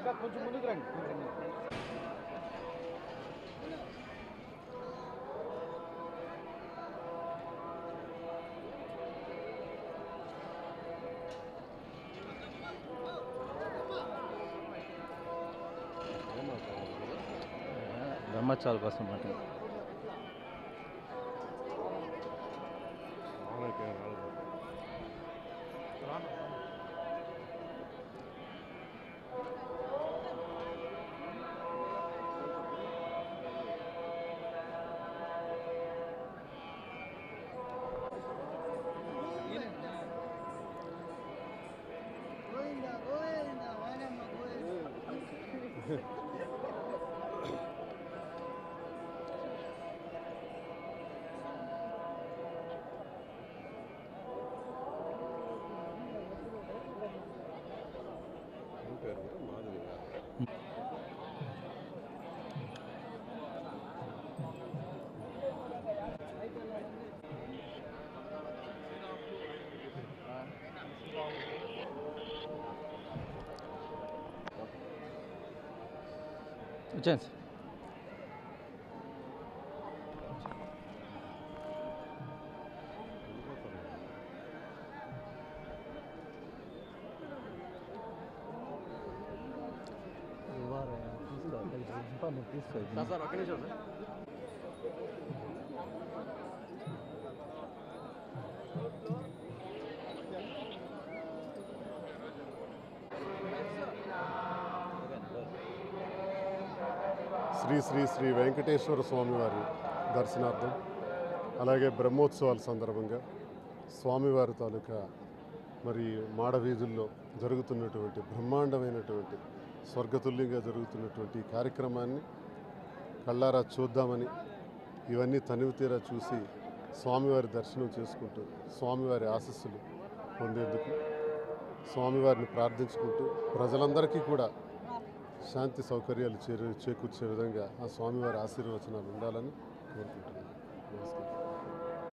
కొంచెం ముందుకు రండి బ్రహ్మోత్సవాల కోసం మాట వచ్చాను సార్ సార్ ఒక్క నిమిషం సార్ శ్రీ శ్రీ శ్రీ వెంకటేశ్వర స్వామివారి దర్శనార్థం అలాగే బ్రహ్మోత్సవాల సందర్భంగా స్వామివారి తాలూకా మరి మాడవీధుల్లో జరుగుతున్నటువంటి బ్రహ్మాండమైనటువంటి స్వర్గతుల్యంగా జరుగుతున్నటువంటి ఈ కార్యక్రమాన్ని కళ్ళారా చూద్దామని ఇవన్నీ తనివి తీరా చూసి స్వామివారి దర్శనం చేసుకుంటూ స్వామివారి ఆశస్సులు పొందేందుకు స్వామివారిని ప్రార్థించుకుంటూ ప్రజలందరికీ కూడా శాంతి సౌకర్యాలు చేరు చేకూర్చే విధంగా ఆ స్వామివారి ఆశీర్వచనాలు ఉండాలని కోరుకుంటున్నాను నమస్కారం